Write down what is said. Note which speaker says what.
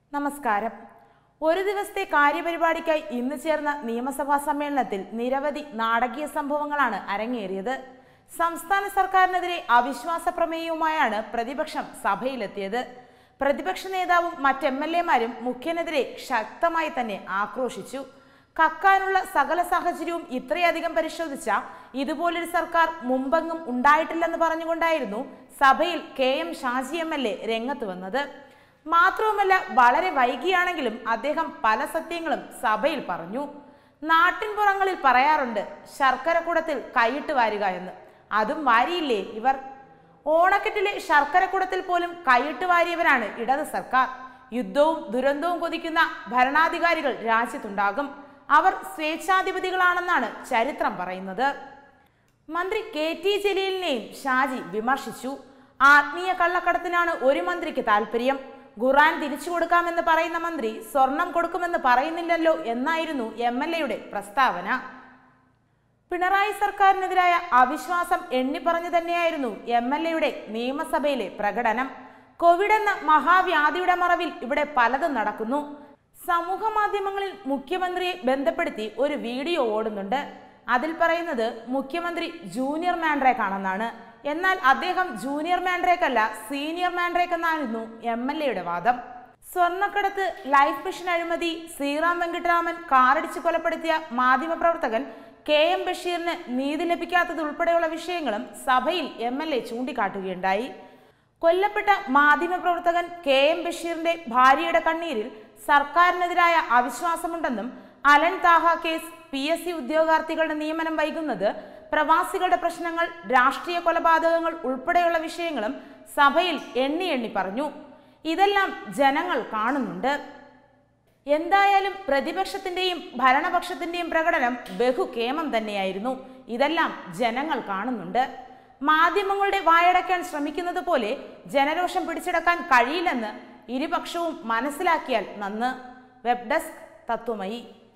Speaker 1: നമസ്കാരം ഒരു ദിവസത്തെ കാര്യപരിപാടിക്കായി ഇന്ന് ചേർന്ന നിയമസഭാ സമ്മേളനത്തിൽ നിരവധി നാടകീയ സംഭവങ്ങളാണ് അരങ്ങേറിയത് സംസ്ഥാന സർക്കാരിനെതിരെ അവിശ്വാസ പ്രമേയവുമായാണ് പ്രതിപക്ഷം സഭയിലെത്തിയത് പ്രതിപക്ഷ നേതാവും മറ്റ് എം എൽ എമാരും മുഖ്യനെതിരെ ശക്തമായി തന്നെ ആക്രോശിച്ചു കക്കാനുള്ള സകല സാഹചര്യവും ഇത്രയധികം പരിശോധിച്ച ഇതുപോലൊരു സർക്കാർ മുമ്പെങ്ങും ഉണ്ടായിട്ടില്ലെന്ന് പറഞ്ഞുകൊണ്ടായിരുന്നു സഭയിൽ K M Shaji M L A രംഗത്ത് വന്നത് മാത്രവുമല്ല വളരെ വൈകിയാണെങ്കിലും അദ്ദേഹം പല സത്യങ്ങളും സഭയിൽ പറഞ്ഞു നാട്ടിൻപുറങ്ങളിൽ പറയാറുണ്ട് ശർക്കര കൂടത്തിൽ കൈയിട്ട് വാരുക എന്ന് അതും വാരിയില്ലേ ഇവർ ഓണക്കെട്ടിലെ ശർക്കരക്കുടത്തിൽ പോലും കൈയിട്ട് വാരിയവരാണ് ഇടത് സർക്കാർ യുദ്ധവും ദുരന്തവും കൊതിക്കുന്ന ഭരണാധികാരികൾ രാജ്യത്തുണ്ടാകും അവർ സ്വേച്ഛാധിപതികളാണെന്നാണ് ചരിത്രം പറയുന്നത് മന്ത്രി കെ ടി ജലീലിനെയും ഷാജി വിമർശിച്ചു ആത്മീയ കള്ളക്കടത്തിനാണ് ഒരു മന്ത്രിക്ക് താല്പര്യം ഖുറാൻ തിരിച്ചു കൊടുക്കാമെന്ന് പറയുന്ന മന്ത്രി സ്വർണം കൊടുക്കുമെന്ന് പറയുന്നില്ലല്ലോ എന്നായിരുന്നു എം എൽ എയുടെ പ്രസ്താവന പിണറായി സർക്കാരിനെതിരായ അവിശ്വാസം എണ്ണിപ്പറഞ്ഞു തന്നെയായിരുന്നു എം എൽ എയുടെ നിയമസഭയിലെ പ്രകടനം കോവിഡ് എന്ന മഹാവ്യാധിയുടെ മറവിൽ ഇവിടെ പലതും നടക്കുന്നു സമൂഹ മാധ്യമങ്ങളിൽ മുഖ്യമന്ത്രിയെ ബന്ധപ്പെടുത്തി ഒരു വീഡിയോ ഓടുന്നുണ്ട് അതിൽ പറയുന്നത് മുഖ്യമന്ത്രി ജൂനിയർ മാൻഡ്രേക്ക് ആണെന്നാണ് എന്നാൽ അദ്ദേഹം ജൂനിയർ മാൻഡ്രേക്ക് അല്ല സീനിയർ മാൻഡ്രേക്ക് എന്നായിരുന്നു എം എൽ എയുടെ വാദം സ്വർണ്ണക്കടത്ത് ലൈഫ് മിഷൻ അഴിമതി ശ്രീറാം വെങ്കിട്ടരാമൻ കാറടിച്ച് കൊലപ്പെടുത്തിയ മാധ്യമപ്രവർത്തകൻ കെ എം ബഷീറിന് നീതി ലഭിക്കാത്തത് ഉൾപ്പെടെയുള്ള വിഷയങ്ങളും സഭയിൽ എം എൽ എ ചൂണ്ടിക്കാട്ടുകയുണ്ടായി കൊല്ലപ്പെട്ട മാധ്യമപ്രവർത്തകൻ കെ എം ബഷീറിന്റെ ഭാര്യയുടെ കണ്ണീരിൽ സർക്കാരിനെതിരായ അവിശ്വാസമുണ്ടെന്നും Alan Taha case P S C ഉദ്യോഗാർത്ഥികളുടെ നിയമനം വൈകുന്നത് പ്രവാസികളുടെ പ്രശ്നങ്ങൾ രാഷ്ട്രീയ കൊലപാതകങ്ങൾ ഉൾപ്പെടെയുള്ള വിഷയങ്ങളും സഭയിൽ എണ്ണി എണ്ണി പറഞ്ഞു ഇതെല്ലാം ജനങ്ങൾ കാണുന്നുണ്ട് എന്തായാലും പ്രതിപക്ഷത്തിന്റെയും ഭരണപക്ഷത്തിന്റെയും പ്രകടനം ബഹുകേമം തന്നെയായിരുന്നു ഇതെല്ലാം ജനങ്ങൾ കാണുന്നുണ്ട് മാധ്യമങ്ങളുടെ വായടയ്ക്കാൻ ശ്രമിക്കുന്നത് പോലെ ജനരോഷം പിടിച്ചെടുക്കാൻ കഴിയില്ലെന്ന് ഇരുപക്ഷവും മനസ്സിലാക്കിയാൽ നന്ന് വെബ് ഡെസ്ക് തത്വമയി